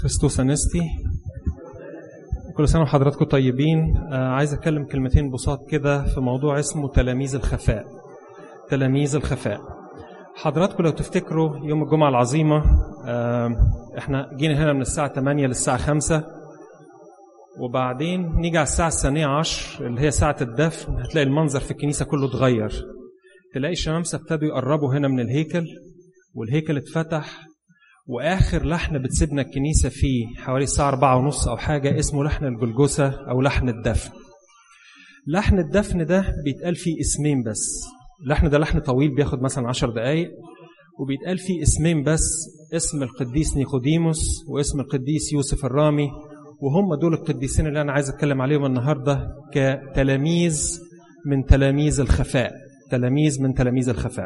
كريستوس أنستي كل سنة وحضراتكم طيبين آه عايز أتكلم كلمتين بساط كده في موضوع اسمه تلاميذ الخفاء تلاميذ الخفاء حضراتكم لو تفتكروا يوم الجمعة العظيمة آه احنا جينا هنا من الساعة 8 للساعة 5 وبعدين نيجي على الساعة الثانية عشر اللي هي ساعة الدفن هتلاقي المنظر في الكنيسة كله اتغير تلاقي الشمامسة ابتدوا يقربوا هنا من الهيكل والهيكل اتفتح واخر لحن بتسيبنا الكنيسه فيه حوالي الساعه أربعة ونص او حاجه اسمه لحن الجلجسه او لحن الدفن لحن الدفن ده بيتقال فيه اسمين بس اللحن ده لحن طويل بياخد مثلا عشر دقايق وبيتقال فيه اسمين بس اسم القديس نيقوديموس واسم القديس يوسف الرامي وهم دول القديسين اللي انا عايز اتكلم عليهم النهارده كتلاميذ من تلاميذ الخفاء تلاميذ من تلاميذ الخفاء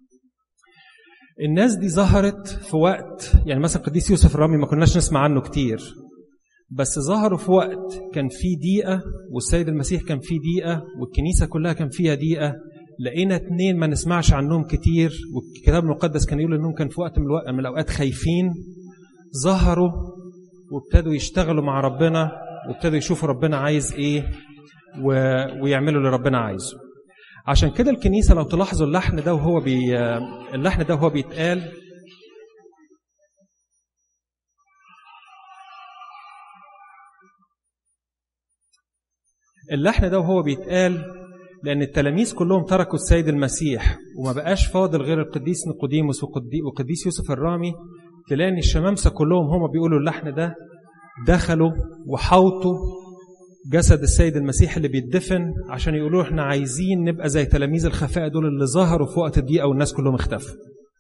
الناس دي ظهرت في وقت يعني مثلا قديس يوسف الرامي ما كناش نسمع عنه كتير بس ظهروا في وقت كان فيه ضيقة والسيد المسيح كان فيه ضيقة والكنيسة كلها كان فيها ضيقة لقينا اتنين ما نسمعش عنهم كتير والكتاب المقدس كان يقول انهم كان في وقت من, الوقت من الاوقات خايفين ظهروا وابتدوا يشتغلوا مع ربنا وابتدوا يشوفوا ربنا عايز ايه و... ويعملوا اللي ربنا عايزه عشان كده الكنيسة لو تلاحظوا اللحن ده وهو بي اللحن ده وهو بيتقال اللحن ده وهو بيتقال لأن التلاميذ كلهم تركوا السيد المسيح وما بقاش فاضل غير القديس نيقوديموس وقديس يوسف الرامي تلاقي ان الشمامسة كلهم هم بيقولوا اللحن ده دخلوا وحوطوا جسد السيد المسيح اللي بيتدفن عشان يقولوا احنا عايزين نبقى زي تلاميذ الخفاء دول اللي ظهروا في وقت الضيقه والناس كلهم اختفوا.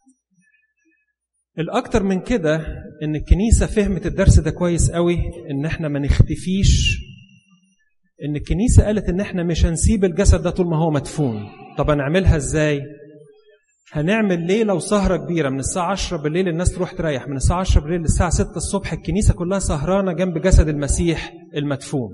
الاكتر من كده ان الكنيسه فهمت الدرس ده كويس قوي ان احنا ما نختفيش ان الكنيسه قالت ان احنا مش هنسيب الجسد ده طول ما هو مدفون. طب هنعملها ازاي؟ هنعمل ليلة وسهرة كبيرة من الساعة 10 بالليل الناس تروح تريح من الساعة 10 بالليل للساعة 6 الصبح الكنيسة كلها سهرانة جنب جسد المسيح المدفون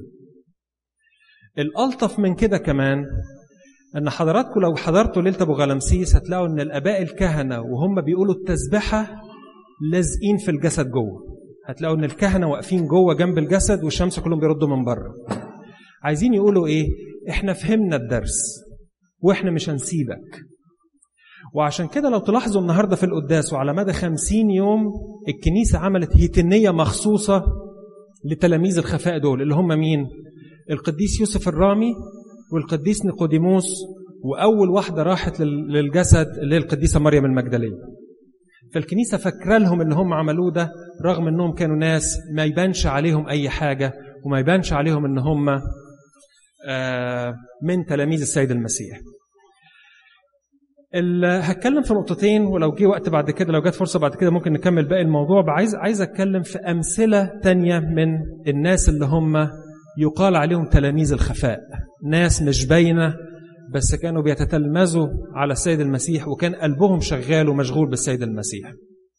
الألطف من كده كمان أن حضراتكم لو حضرتوا ليلة أبو غلمسيس هتلاقوا أن الآباء الكهنة وهم بيقولوا التسبحة لازقين في الجسد جوه هتلاقوا أن الكهنة واقفين جوه جنب الجسد والشمس كلهم بيردوا من بره عايزين يقولوا إيه إحنا فهمنا الدرس وإحنا مش هنسيبك وعشان كده لو تلاحظوا النهارده في القداس وعلى مدى خمسين يوم الكنيسة عملت هيتنية مخصوصة لتلاميذ الخفاء دول اللي هم مين؟ القديس يوسف الرامي والقديس نيقوديموس واول واحده راحت للجسد اللي هي القديسه مريم المجدليه فالكنيسه فاكره لهم اللي هم عملوه ده رغم انهم كانوا ناس ما يبانش عليهم اي حاجه وما يبانش عليهم ان هم من تلاميذ السيد المسيح هتكلم في نقطتين ولو جه وقت بعد كده لو جت فرصه بعد كده ممكن نكمل باقي الموضوع عايز عايز اتكلم في امثله تانية من الناس اللي هم يقال عليهم تلاميذ الخفاء ناس مش باينه بس كانوا بيتتلمذوا على السيد المسيح وكان قلبهم شغال ومشغول بالسيد المسيح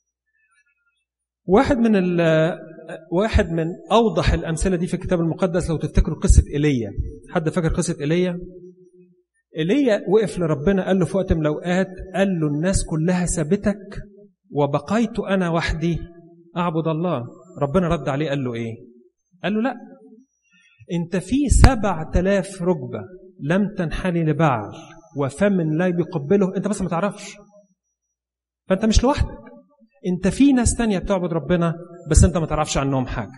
واحد من ال واحد من اوضح الامثله دي في الكتاب المقدس لو تفتكروا قصه ايليا حد فاكر قصه ايليا ايليا وقف لربنا قال له في وقت من الاوقات قال له الناس كلها سابتك وبقيت انا وحدي اعبد الله ربنا رد عليه قال له ايه قال له لا انت في سبع تلاف ركبة لم تنحني لبعل وفم لا يقبله انت بس ما تعرفش فانت مش لوحدك انت في ناس تانية بتعبد ربنا بس انت ما تعرفش عنهم حاجة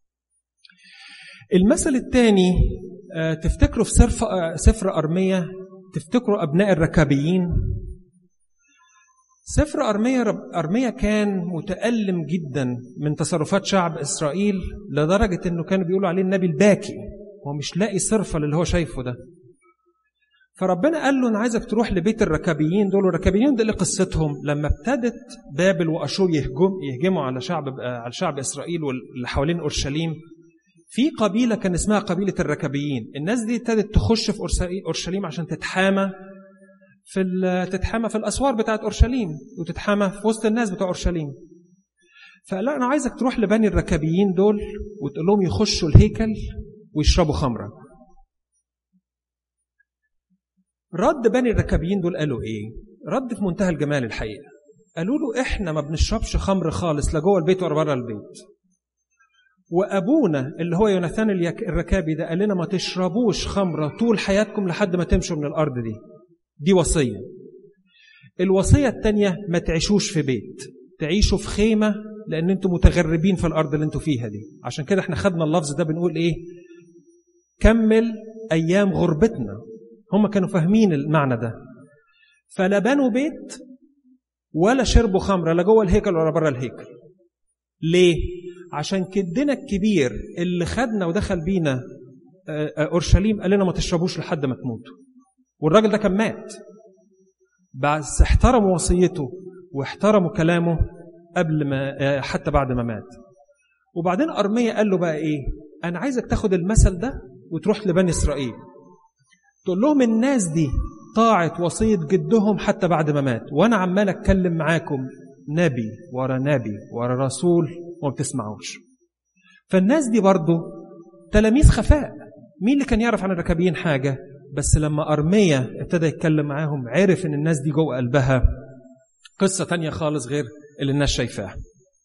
المثل الثاني تفتكروا في سفر أرمية تفتكروا أبناء الركابيين سفر أرمية أرمية كان متألم جدا من تصرفات شعب إسرائيل لدرجة إنه كانوا بيقولوا عليه النبي الباكي هو مش لاقي صرفة للي هو شايفه ده فربنا قال له أنا عايزك تروح لبيت الركابيين دول والركابيين دول قصتهم لما ابتدت بابل وأشور يهجم يهجموا على شعب على شعب إسرائيل واللي حوالين أورشليم في قبيلة كان اسمها قبيلة الركابيين الناس دي ابتدت تخش في أورشليم عشان تتحامى في تتحامى في الاسوار بتاعت اورشليم وتتحامى في وسط الناس بتوع اورشليم فقال انا عايزك تروح لبني الركابيين دول وتقول لهم يخشوا الهيكل ويشربوا خمره رد بني الركابيين دول قالوا ايه رد في منتهى الجمال الحقيقه قالوا له احنا ما بنشربش خمر خالص لا جوه البيت ولا بره البيت وابونا اللي هو يوناثان الركابي ده قال لنا ما تشربوش خمره طول حياتكم لحد ما تمشوا من الارض دي دي وصيه الوصيه الثانيه ما تعيشوش في بيت تعيشوا في خيمه لان انتم متغربين في الارض اللي انتم فيها دي عشان كده احنا خدنا اللفظ ده بنقول ايه كمل ايام غربتنا هم كانوا فاهمين المعنى ده فلا بنوا بيت ولا شربوا خمره لا جوه الهيكل ولا بره الهيكل ليه عشان كدنا الكبير اللي خدنا ودخل بينا اورشليم قال لنا ما تشربوش لحد ما تموتوا والراجل ده كان مات بس احترموا وصيته واحترموا كلامه قبل ما حتى بعد ما مات وبعدين أرمية قال له بقى إيه أنا عايزك تاخد المثل ده وتروح لبني إسرائيل تقول لهم الناس دي طاعت وصية جدهم حتى بعد ما مات وأنا عمال أتكلم معاكم نبي ورا نبي ورا رسول وما بتسمعوش فالناس دي برضو تلاميذ خفاء مين اللي كان يعرف عن الركابيين حاجة بس لما أرمية ابتدى يتكلم معاهم عرف إن الناس دي جوه قلبها قصة تانية خالص غير اللي الناس شايفاها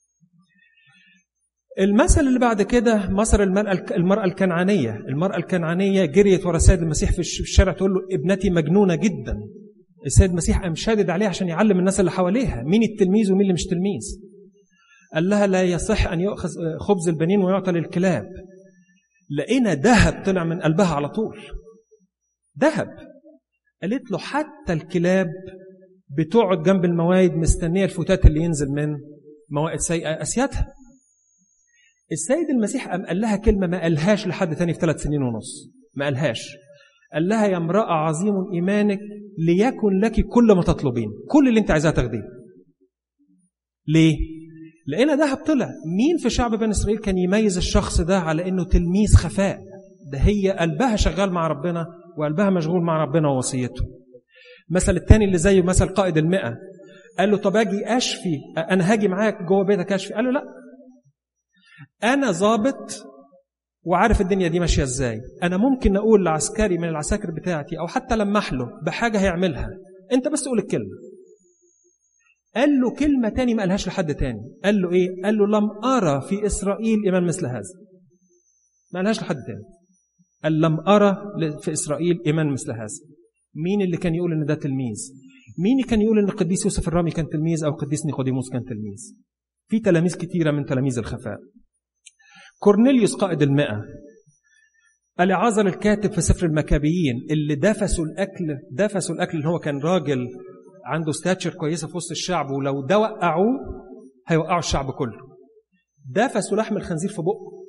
المثل اللي بعد كده مثل المرأة المرأة الكنعانية المرأة الكنعانية جريت ورا سيد المسيح في الشارع تقول له ابنتي مجنونة جدا السيد المسيح قام شادد عليها عشان يعلم الناس اللي حواليها مين التلميذ ومين اللي مش تلميذ قال لها لا يصح أن يؤخذ خبز البنين ويعطى للكلاب لقينا ذهب طلع من قلبها على طول ذهب قالت له حتى الكلاب بتقعد جنب الموايد مستنية الفتات اللي ينزل من موائد أسيادها السيد المسيح قام قال لها كلمة ما قالهاش لحد تاني في ثلاث سنين ونص ما قالهاش قال لها يا امرأة عظيم إيمانك ليكن لك كل ما تطلبين كل اللي انت عايزاه تاخديه ليه؟ لقينا دهب طلع مين في شعب بني إسرائيل كان يميز الشخص ده على إنه تلميذ خفاء ده هي قلبها شغال مع ربنا وقلبها مشغول مع ربنا ووصيته مثل التاني اللي زيه مثل قائد المئة قال له طب اجي اشفي انا هاجي معاك جوه بيتك اشفي قال له لا انا ظابط وعارف الدنيا دي ماشيه ازاي انا ممكن اقول لعسكري من العساكر بتاعتي او حتى لمح له بحاجه هيعملها انت بس قول الكلمه قال له كلمة تاني ما قالهاش لحد تاني قال له إيه؟ قال له لم أرى في إسرائيل إيمان مثل هذا ما قالهاش لحد تاني قال لم أرى في إسرائيل إيمان مثل هذا مين اللي كان يقول إن ده تلميذ مين اللي كان يقول إن القديس يوسف الرامي كان تلميذ أو القديس نيقوديموس كان تلميذ في تلاميذ كتيرة من تلاميذ الخفاء كورنيليوس قائد المئة العازر الكاتب في سفر المكابيين اللي دفسوا الأكل دفسوا الأكل اللي هو كان راجل عنده ستاتشر كويسة في وسط الشعب ولو ده وقعوه هيوقعوا الشعب كله دفسوا لحم الخنزير في بقه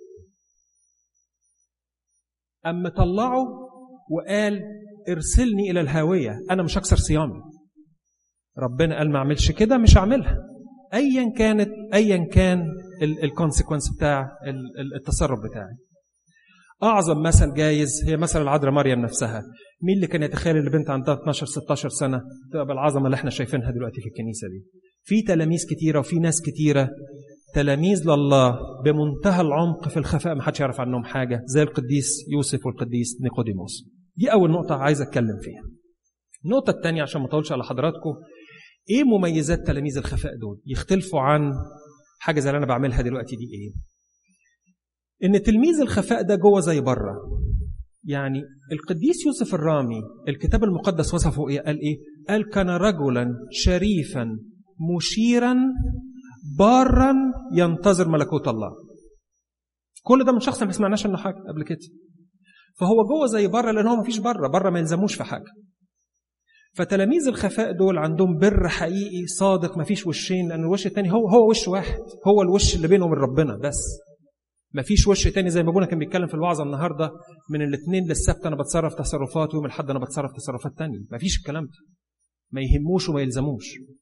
أما طلعه وقال ارسلني إلى الهاوية أنا مش هكسر صيامي ربنا قال ما أعملش كده مش هعملها أيا كانت أيا كان الكونسيكونس بتاع التصرف بتاعي أعظم مثل جايز هي مثل العذراء مريم نفسها مين اللي كان يتخيل ان بنت عندها 12 16 سنة تبقى بالعظمة اللي احنا شايفينها دلوقتي في الكنيسة دي في تلاميذ كتيرة وفي ناس كتيرة تلاميذ لله بمنتهى العمق في الخفاء ما حدش يعرف عنهم حاجة زي القديس يوسف والقديس نيقوديموس دي أول نقطة عايز أتكلم فيها النقطة الثانية عشان ما أطولش على حضراتكم إيه مميزات تلاميذ الخفاء دول يختلفوا عن حاجة زي اللي أنا بعملها دلوقتي دي إيه إن تلميذ الخفاء ده جوه زي بره يعني القديس يوسف الرامي الكتاب المقدس وصفه إيه قال إيه قال كان رجلا شريفا مشيرا بارا ينتظر ملكوت الله كل ده من شخص ما سمعناش عنه حاجه قبل كده فهو جوه زي بره لان هو ما فيش بره بره ما يلزموش في حاجه فتلاميذ الخفاء دول عندهم بر حقيقي صادق ما فيش وشين لان الوش التاني هو هو وش واحد هو الوش اللي بينه وبين ربنا بس ما فيش وش تاني زي ما ابونا كان بيتكلم في الوعظه النهارده من الاثنين للسبت انا بتصرف تصرفات ويوم الاحد انا بتصرف تصرفات تانية ما فيش الكلام ده ما يهموش وما يلزموش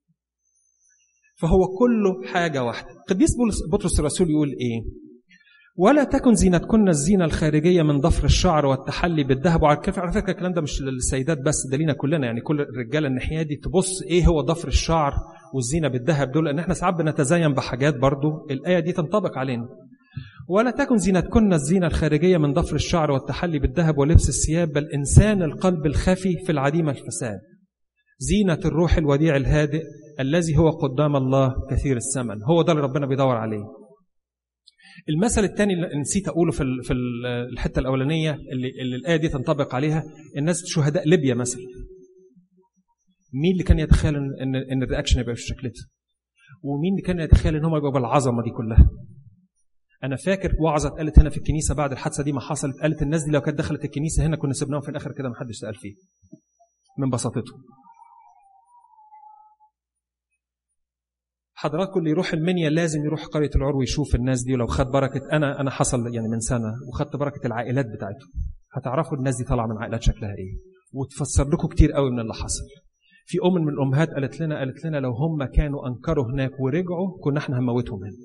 فهو كله حاجة واحدة قديس بطرس الرسول يقول إيه ولا تكن زينتكن الزينة الخارجية من ضفر الشعر والتحلي بالذهب وعلى كيف على فكرة الكلام ده مش للسيدات بس ده لينا كلنا يعني كل الرجالة الناحية دي تبص إيه هو ضفر الشعر والزينة بالذهب دول لأن إحنا ساعات بنتزين بحاجات برضو الآية دي تنطبق علينا ولا تكن زينتكن الزينة الخارجية من ضفر الشعر والتحلي بالذهب ولبس الثياب بل إنسان القلب الخفي في العديم الفساد زينة الروح الوديع الهادئ الذي هو قدام الله كثير الثمن هو ده اللي ربنا بيدور عليه المثل الثاني اللي نسيت اقوله في في الحته الاولانيه اللي, اللي الايه دي تنطبق عليها الناس شهداء ليبيا مثلا مين اللي كان يتخيل ان ان الرياكشن يبقى بالشكل ده ومين اللي كان يتخيل ان هم يبقوا بالعظمه دي كلها انا فاكر وعظه اتقالت هنا في الكنيسه بعد الحادثه دي ما حصلت قالت الناس دي لو كانت دخلت الكنيسه هنا كنا سيبناهم في الاخر كده ما حدش سال فيه من بساطتهم حضراتكم اللي يروح المنيا لازم يروح قريه العروه يشوف الناس دي ولو خد بركه انا انا حصل يعني من سنه وخدت بركه العائلات بتاعتهم هتعرفوا الناس دي طالعه من عائلات شكلها ايه وتفسر لكم كتير قوي من اللي حصل في ام من الامهات قالت لنا قالت لنا لو هم كانوا انكروا هناك ورجعوا كنا احنا هنموتهم هنا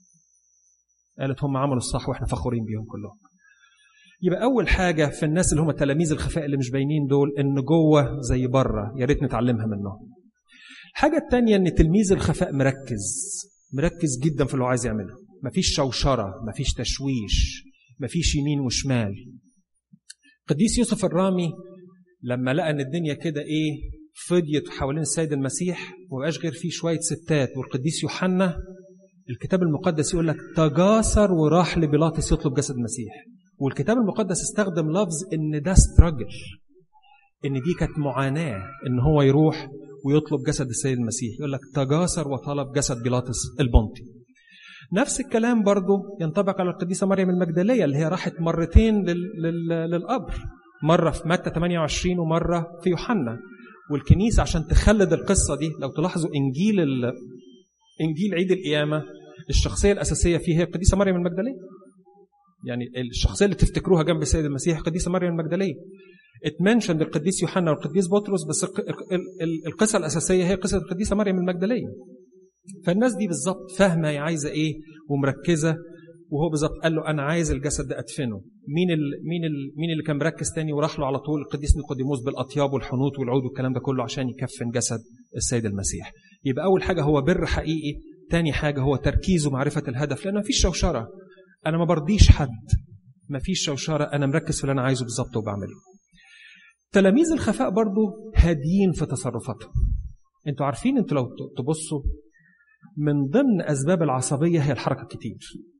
قالت هم عملوا الصح واحنا فخورين بيهم كلهم يبقى اول حاجه في الناس اللي هم تلاميذ الخفاء اللي مش باينين دول ان جوه زي بره يا ريت نتعلمها منهم الحاجة التانية إن تلميذ الخفاء مركز مركز جدا في اللي هو عايز يعمله مفيش شوشرة مفيش تشويش مفيش يمين وشمال قديس يوسف الرامي لما لقى ان الدنيا كده ايه فضيت حوالين السيد المسيح ومبقاش غير فيه شويه ستات والقديس يوحنا الكتاب المقدس يقول لك تجاسر وراح لبيلاطس يطلب جسد المسيح والكتاب المقدس استخدم لفظ ان ده ستراجل ان دي كانت معاناه ان هو يروح ويطلب جسد السيد المسيح يقول لك تجاسر وطلب جسد بيلاطس البنطي نفس الكلام برضو ينطبق على القديسة مريم المجدلية اللي هي راحت مرتين لل... لل... للقبر مرة في متى 28 ومرة في يوحنا والكنيسة عشان تخلد القصة دي لو تلاحظوا إنجيل ال... إنجيل عيد القيامة الشخصية الأساسية فيه هي القديسة مريم المجدلية يعني الشخصية اللي تفتكروها جنب السيد المسيح القديسة مريم المجدلية اتمنشن القديس يوحنا والقديس بطرس بس القصة الأساسية هي قصة القديسة مريم المجدلية فالناس دي بالظبط فاهمة هي عايزة إيه ومركزة وهو بالظبط قال له أنا عايز الجسد ده أدفنه مين ال مين ال مين اللي كان مركز تاني وراح له على طول القديس نيقوديموس بالأطياب والحنوط والعود والكلام ده كله عشان يكفن جسد السيد المسيح يبقى أول حاجة هو بر حقيقي تاني حاجة هو تركيز ومعرفة الهدف لأن مفيش شوشرة أنا ما برضيش حد مفيش شوشرة أنا مركز في اللي أنا عايزه بالظبط وبعمله تلاميذ الخفاء برضو هاديين في تصرفاتهم انتوا عارفين انتوا لو تبصوا من ضمن اسباب العصبيه هي الحركه كتير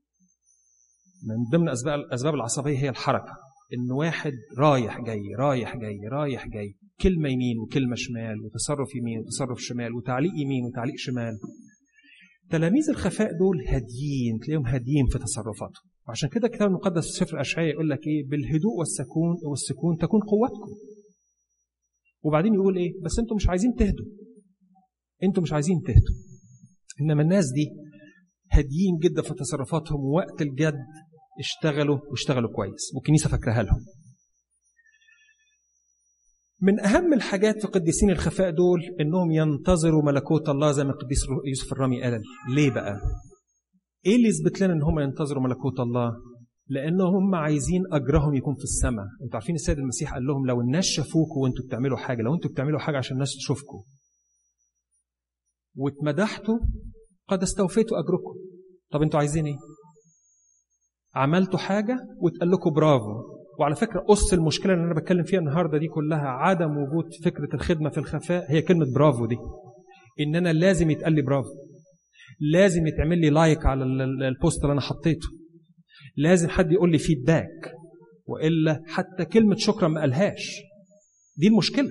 من ضمن اسباب اسباب العصبيه هي الحركه ان واحد رايح جاي رايح جاي رايح جاي كلمه يمين وكلمه شمال وتصرف يمين وتصرف شمال وتعليق يمين وتعليق شمال تلاميذ الخفاء دول هاديين تلاقيهم هاديين في تصرفاتهم وعشان كده الكتاب المقدس في سفر الاشعياء يقول لك ايه بالهدوء والسكون والسكون تكون قوتكم وبعدين يقول ايه بس انتوا مش عايزين تهدوا انتوا مش عايزين تهدوا انما الناس دي هاديين جدا في تصرفاتهم ووقت الجد اشتغلوا واشتغلوا كويس والكنيسه فاكراها لهم من اهم الحاجات في قديسين الخفاء دول انهم ينتظروا ملكوت الله زي ما القديس يوسف الرامي قال ليه بقى ايه اللي يثبت لنا ان هم ينتظروا ملكوت الله لان هم عايزين اجرهم يكون في السماء انتوا عارفين السيد المسيح قال لهم لو الناس شافوكوا وانتوا بتعملوا حاجه لو انتوا بتعملوا حاجه عشان الناس تشوفكم واتمدحتوا قد استوفيتوا اجركم طب انتوا عايزين ايه عملتوا حاجه واتقال لكم برافو وعلى فكره قص المشكله اللي انا بتكلم فيها النهارده دي كلها عدم وجود فكره الخدمه في الخفاء هي كلمه برافو دي ان انا لازم يتقال لي برافو لازم يتعمل لي لايك على البوست اللي انا حطيته لازم حد يقول لي فيدباك والا حتى كلمه شكرا ما قالهاش دي المشكله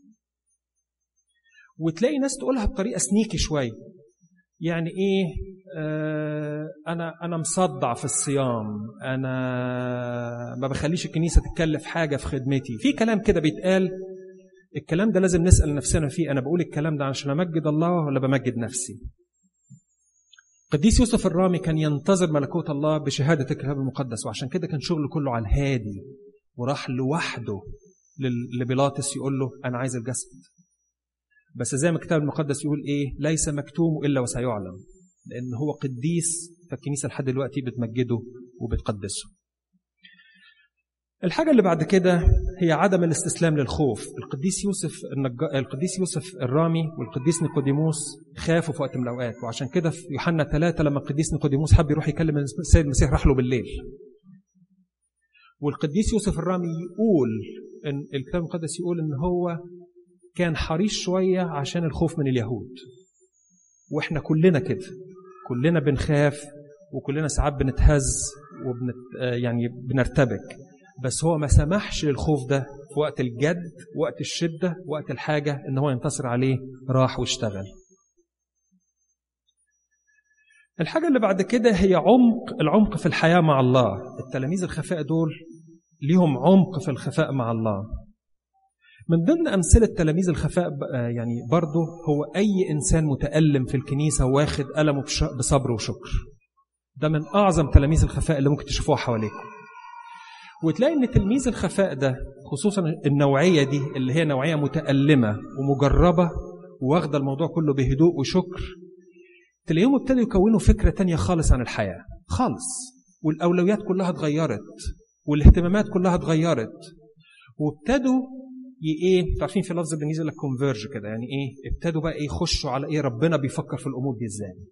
وتلاقي ناس تقولها بطريقه سنيكي شويه يعني ايه آه انا انا مصدع في الصيام انا ما بخليش الكنيسه تتكلف حاجه في خدمتي في كلام كده بيتقال الكلام ده لازم نسال نفسنا فيه انا بقول الكلام ده عشان امجد الله ولا بمجد نفسي قديس يوسف الرامي كان ينتظر ملكوت الله بشهادة الكتاب المقدس وعشان كده كان شغله كله على الهادي وراح لوحده لبيلاطس يقول له أنا عايز الجسد بس زي ما الكتاب المقدس يقول إيه ليس مكتوم إلا وسيعلم لأن هو قديس فالكنيسة لحد دلوقتي بتمجده وبتقدسه الحاجة اللي بعد كده هي عدم الاستسلام للخوف القديس يوسف النج... القديس يوسف الرامي والقديس نيقوديموس خافوا في وقت من الأوقات وعشان كده في يوحنا ثلاثة لما القديس نيقوديموس حب يروح يكلم السيد المسيح راح له بالليل والقديس يوسف الرامي يقول إن الكتاب المقدس يقول إن هو كان حريص شوية عشان الخوف من اليهود وإحنا كلنا كده كلنا بنخاف وكلنا ساعات بنتهز وبنت يعني بنرتبك بس هو ما سمحش للخوف ده في وقت الجد وقت الشدة وقت الحاجة إن هو ينتصر عليه راح واشتغل الحاجة اللي بعد كده هي عمق العمق في الحياة مع الله التلاميذ الخفاء دول ليهم عمق في الخفاء مع الله من ضمن أمثلة تلاميذ الخفاء يعني برضه هو أي إنسان متألم في الكنيسة واخد ألمه بصبر وشكر ده من أعظم تلاميذ الخفاء اللي ممكن تشوفوها حواليكم وتلاقي ان تلميذ الخفاء ده خصوصا النوعيه دي اللي هي نوعيه متالمه ومجربه واخده الموضوع كله بهدوء وشكر تلاقيهم ابتدوا يكونوا فكره تانية خالص عن الحياه خالص والاولويات كلها اتغيرت والاهتمامات كلها اتغيرت وابتدوا ايه عارفين في لفظ بالانجليزي لك كونفيرج كده يعني ايه ابتدوا بقى ايه يخشوا على ايه ربنا بيفكر في الامور دي ازاي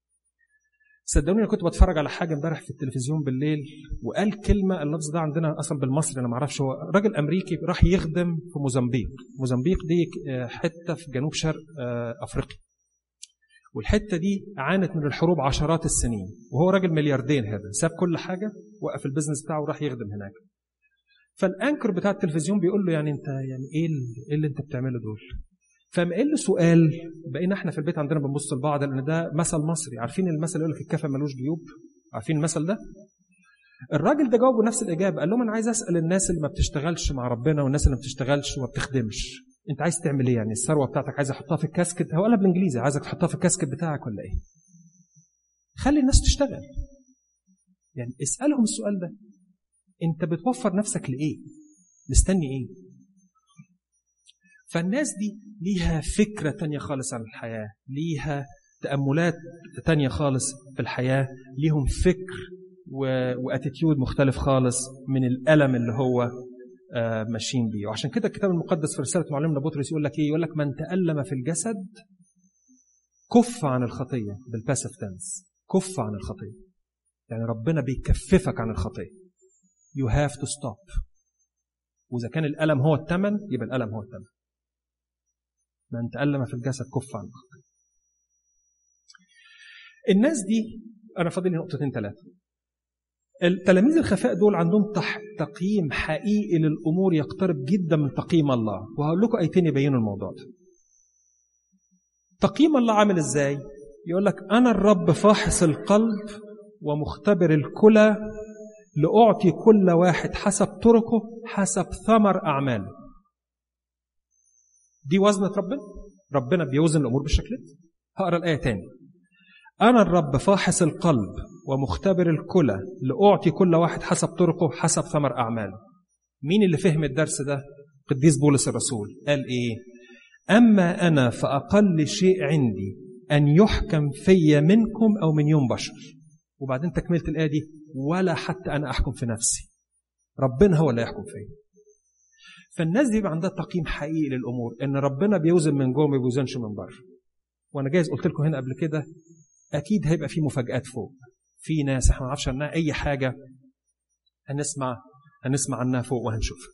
صدقوني انا كنت بتفرج على حاجه امبارح في التلفزيون بالليل وقال كلمه اللفظ ده عندنا اصلا بالمصري انا ما اعرفش هو راجل امريكي راح يخدم في موزمبيق موزمبيق دي حته في جنوب شرق افريقيا والحته دي عانت من الحروب عشرات السنين وهو راجل ملياردير هذا ساب كل حاجه وقف البيزنس بتاعه وراح يخدم هناك فالانكر بتاع التلفزيون بيقول له يعني انت يعني ايه ايه اللي انت بتعمله دول فقام قال له سؤال بقينا احنا في البيت عندنا بنبص لبعض لان ده مثل مصري عارفين المثل يقول لك الكفن ملوش جيوب عارفين المثل ده الراجل ده جاوبه نفس الاجابه قال لهم انا عايز اسال الناس اللي ما بتشتغلش مع ربنا والناس اللي ما بتشتغلش وما بتخدمش انت عايز تعمل ايه يعني الثروه بتاعتك عايز احطها في الكاسكت هو قالها بالانجليزي عايزك تحطها في الكاسكت بتاعك ولا ايه خلي الناس تشتغل يعني اسالهم السؤال ده انت بتوفر نفسك لايه مستني ايه فالناس دي ليها فكرة تانية خالص عن الحياة ليها تأملات تانية خالص في الحياة ليهم فكر واتيتيود مختلف خالص من الألم اللي هو آه ماشيين بيه وعشان كده الكتاب المقدس في رسالة معلمنا بطرس يقول لك ايه يقول لك من تألم في الجسد كف عن الخطية بالباسف تنس كف عن الخطية يعني ربنا بيكففك عن الخطية you have to stop وإذا كان الألم هو الثمن يبقى الألم هو الثمن من تألم في الجسد كف عن الخطية الناس دي أنا فاضل نقطتين ثلاثة التلاميذ الخفاء دول عندهم تقييم حقيقي للأمور يقترب جدا من تقييم الله وهقول لكم آيتين يبينوا الموضوع ده تقييم الله عامل ازاي يقول لك أنا الرب فاحص القلب ومختبر الكلى لأعطي كل واحد حسب طرقه حسب ثمر أعماله دي وزنة ربنا ربنا بيوزن الأمور بالشكل ده هقرا الآية تاني أنا الرب فاحص القلب ومختبر الكلى لأعطي كل واحد حسب طرقه حسب ثمر أعماله مين اللي فهم الدرس ده قديس بولس الرسول قال إيه أما أنا فأقل شيء عندي أن يحكم في منكم أو من يوم بشر وبعدين تكملة الآية دي ولا حتى أنا أحكم في نفسي ربنا هو اللي يحكم فيا فالناس دي بيبقى عندها تقييم حقيقي للامور ان ربنا بيوزن من جوه ما بيوزنش من بره وانا جايز قلت لكم هنا قبل كده اكيد هيبقى في مفاجات فوق في ناس احنا ما نعرفش عنها اي حاجه هنسمع هنسمع عنها فوق وهنشوفها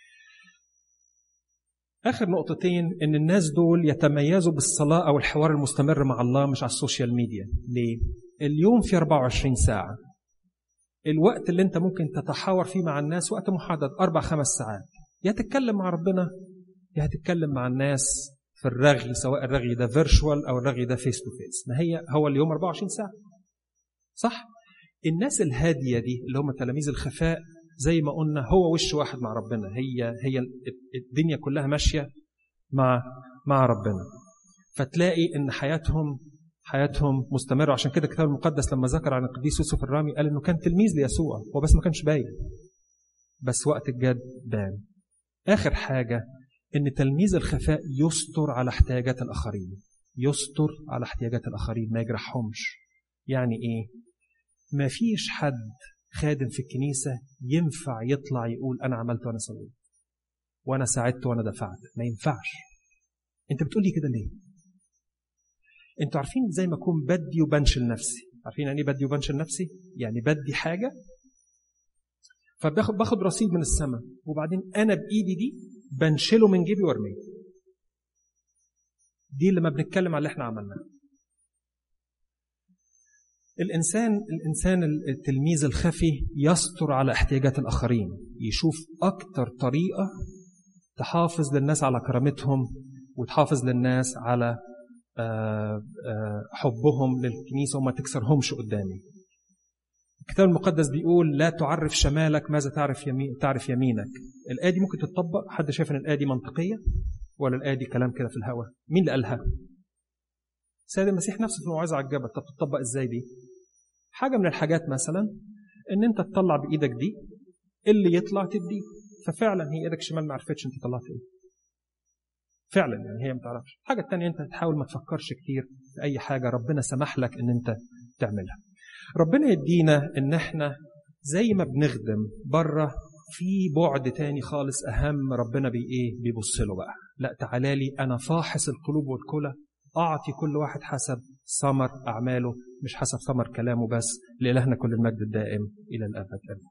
اخر نقطتين ان الناس دول يتميزوا بالصلاه او الحوار المستمر مع الله مش على السوشيال ميديا ليه اليوم في 24 ساعه الوقت اللي انت ممكن تتحاور فيه مع الناس وقت محدد اربع خمس ساعات يا تتكلم مع ربنا يا هتتكلم مع الناس في الرغي سواء الرغي ده فيرشوال او الرغي ده فيس تو فيس ما هي هو اليوم 24 ساعه صح الناس الهاديه دي اللي هم تلاميذ الخفاء زي ما قلنا هو وش واحد مع ربنا هي هي الدنيا كلها ماشيه مع مع ربنا فتلاقي ان حياتهم حياتهم مستمره عشان كده الكتاب المقدس لما ذكر عن القديس يوسف الرامي قال انه كان تلميذ ليسوع هو بس ما كانش باين بس وقت الجد بان آخر حاجة إن تلميذ الخفاء يستر على احتياجات الآخرين يستر على احتياجات الآخرين ما يجرحهمش يعني إيه؟ ما فيش حد خادم في الكنيسة ينفع يطلع يقول أنا عملت وأنا سويت وأنا ساعدت وأنا دفعت ما ينفعش أنت بتقول لي كده ليه؟ أنتوا عارفين زي ما أكون بدي وبنشل نفسي عارفين يعني إيه بدي وبنشل نفسي؟ يعني بدي حاجة فباخد باخد رصيد من السماء وبعدين انا بايدي دي بنشله من جيبي وارميه دي اللي ما بنتكلم على اللي احنا عملناه الإنسان الإنسان التلميذ الخفي يستر على احتياجات الآخرين يشوف أكتر طريقة تحافظ للناس على كرامتهم وتحافظ للناس على حبهم للكنيسة وما تكسرهمش قدامي الكتاب المقدس بيقول لا تعرف شمالك ماذا تعرف يمين تعرف يمينك الآية دي ممكن تتطبق حد شايف ان الآية دي منطقية ولا الآية دي كلام كده في الهواء مين اللي قالها سيد المسيح نفسه في الموعظة على الجبل طب تطبق ازاي دي حاجة من الحاجات مثلا ان انت تطلع بايدك دي اللي يطلع تديه ففعلا هي ايدك شمال ما عرفتش انت طلعت ايه فعلا يعني هي ما تعرفش الحاجة التانية انت تحاول ما تفكرش كتير في اي حاجة ربنا سمح لك ان انت تعملها ربنا يدينا ان احنا زي ما بنخدم بره في بعد تاني خالص اهم ربنا بي ايه بيبص له بقى لا تعالى لي انا فاحص القلوب والكلى اعطي كل واحد حسب ثمر اعماله مش حسب ثمر كلامه بس لالهنا كل المجد الدائم الى الابد امين